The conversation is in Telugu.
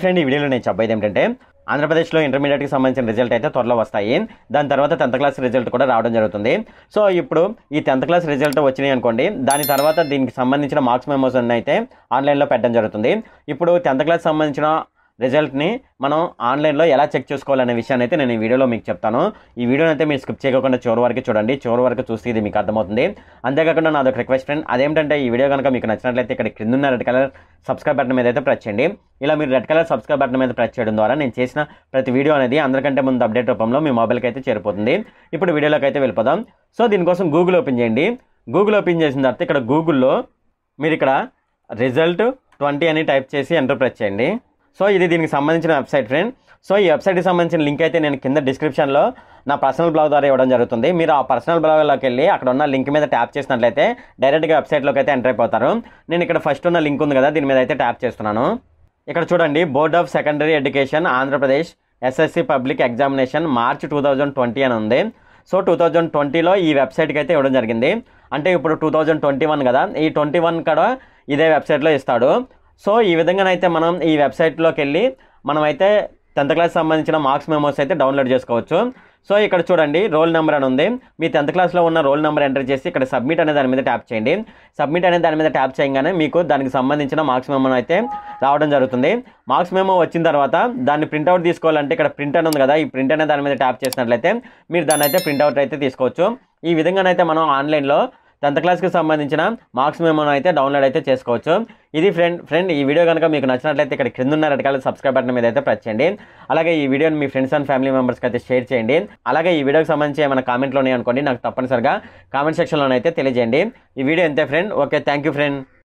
ఫ్రెండ్ ఈ వీడియోలో నేను చెప్పేది ఏంటంటే ఆంధ్రప్రదేశ్లో ఇంటర్మీడియట్కి సంబంధించిన రిజల్ట్ అయితే త్వరలో వస్తాయి దాని తర్వాత టెన్త్ క్లాస్ రిజల్ట్ కూడా రావడం జరుగుతుంది సో ఇప్పుడు ఈ టెన్త్ క్లాస్ రిజల్ట్ వచ్చినాయి అనుకోండి దాని తర్వాత దీనికి సంబంధించిన మార్క్స్ మెమోస్ అన్ని అయితే ఆన్లైన్లో పెట్టడం జరుగుతుంది ఇప్పుడు టెన్త్ క్లాస్ సంబంధించిన రిజల్ట్ని మనం ఆన్లైన్లో ఎలా చెక్ చేసుకోవాలనే విషయాన్ని అయితే నేను ఈ వీడియోలో మీకు చెప్తాను ఈ వీడియోని అయితే మీరు స్కిప్ చేయకుండా చివరి వరకు చూడండి చివరి వరకు చూస్తే ఇది మీకు అర్థమవుతుంది అంతేకాకుండా నాదొక రిక్వెస్ట్ ఫ్రెండ్ అదేంటంటే ఈ వీడియో కనుక మీకు నచ్చినట్లయితే ఇక్కడ క్రింద ఉన్న రెడ్ కలర్ సబ్స్క్రైబ్ బటన్ మీద అయితే ప్రెస్ చేయండి ఇలా మీరు రెడ్ కలర్ సబ్స్క్రైబ్ బటన్ మీద ప్రెస్ చేయడం ద్వారా నేను చేసిన ప్రతి వీడియో అనేది అందరికంటే ముందు అప్డేట్ రూపంలో మీ మొబైల్కి అయితే చేరిపోతుంది ఇప్పుడు వీడియోలోకి అయితే వెళ్ళిపోదాం సో దీనికోసం గూగుల్ ఓపెన్ చేయండి గూగుల్ ఓపెన్ చేసిన తర్వాత ఇక్కడ గూగుల్లో మీరు ఇక్కడ రిజల్ట్ ట్వంటీ అని టైప్ చేసి ఎంటర్ ప్రెస్ చేయండి సో ఇది దీనికి సంబంధించిన వెబ్సైట్ ఫ్రెండ్ సో ఈ వెబ్సైట్కి సంబంధించిన లింక్ అయితే నేను కింద డిస్క్రిప్షన్లో నా పర్సనల్ బ్లాగ్ ద్వారా ఇవ్వడం జరుగుతుంది మీరు ఆ పర్సనల్ బ్లాగ్లోకి వెళ్ళి అక్కడ ఉన్న లింక్ మీద ట్యాప్ చేసినట్లయితే డైరెక్ట్గా వెబ్సైట్లోకి అయితే ఎంటర్ అయిపోతారు నేను ఇక్కడ ఫస్ట్ ఉన్న లింక్ ఉంది కదా దీని మీద అయితే ట్యాప్ చేస్తున్నాను ఇక్కడ చూడండి board of secondary education Andhra Pradesh SSC public examination March two thousand twenty అని ఉంది సో టూ థౌజండ్ ట్వంటీలో ఈ వెబ్సైట్కి అయితే ఇవ్వడం జరిగింది అంటే ఇప్పుడు టూ థౌజండ్ ట్వంటీ వన్ కదా ఈ ట్వంటీ వన్ కూడా ఇదే వెబ్సైట్లో ఇస్తాడు సో ఈ విధంగానైతే మనం ఈ వెబ్సైట్లోకి వెళ్ళి మనమైతే టెన్త్ క్లాస్ సంబంధించిన మార్క్స్ మెమోస్ అయితే డౌన్లోడ్ చేసుకోవచ్చు సో ఇక్కడ చూడండి రోల్ నెంబర్ అని ఉంది మీ టెన్త్ క్లాస్లో ఉన్న రోల్ నెంబర్ ఎంటర్ చేసి ఇక్కడ సబ్మిట్ అనే దాని మీద ట్యాప్ చేయండి సబ్మిట్ అనే దాని మీద ట్యాప్ చేయగానే మీకు దానికి సంబంధించిన మార్క్స్ మెమో అయితే రావడం జరుగుతుంది మార్క్స్ మెమో వచ్చిన తర్వాత దాన్ని ప్రింట్అవుట్ తీసుకోవాలంటే ఇక్కడ ప్రింట్ అని ఉంది కదా ఈ ప్రింట్ అనే దాని మీద ట్యాప్ చేసినట్లయితే మీరు దాన్ని అయితే ప్రింట్అవుట్ అయితే తీసుకోవచ్చు ఈ విధంగానైతే మనం ఆన్లైన్లో టెన్త్ క్లాస్కి సంబంధించిన మార్క్స్ మెమోను అయితే డౌన్లోడ్ అయితే చేసుకోవచ్చు ఇది ఫ్రెండ్ ఫ్రెండ్ ఈ వీడియో కనుక మీకు నచ్చినట్లయితే ఇక్కడ కింద ఉన్న రెడ్ కలర్ సబ్స్క్రైబ్ బటన్ మీద అయితే ప్రెస్ చేయండి అలాగే ఈ వీడియోని మీ ఫ్రెండ్స్ అండ్ ఫ్యామిలీ మెంబర్స్కి అయితే షేర్ చేయండి అలాగే ఈ వీడియోకి సంబంధించి ఏమైనా కామెంట్లు ఉన్నాయి అనుకోండి నాకు తప్పనిసరిగా కామెంట్ సెక్షన్లో అయితే తెలియజేయండి ఈ వీడియో ఎంతే friend okay thank you friend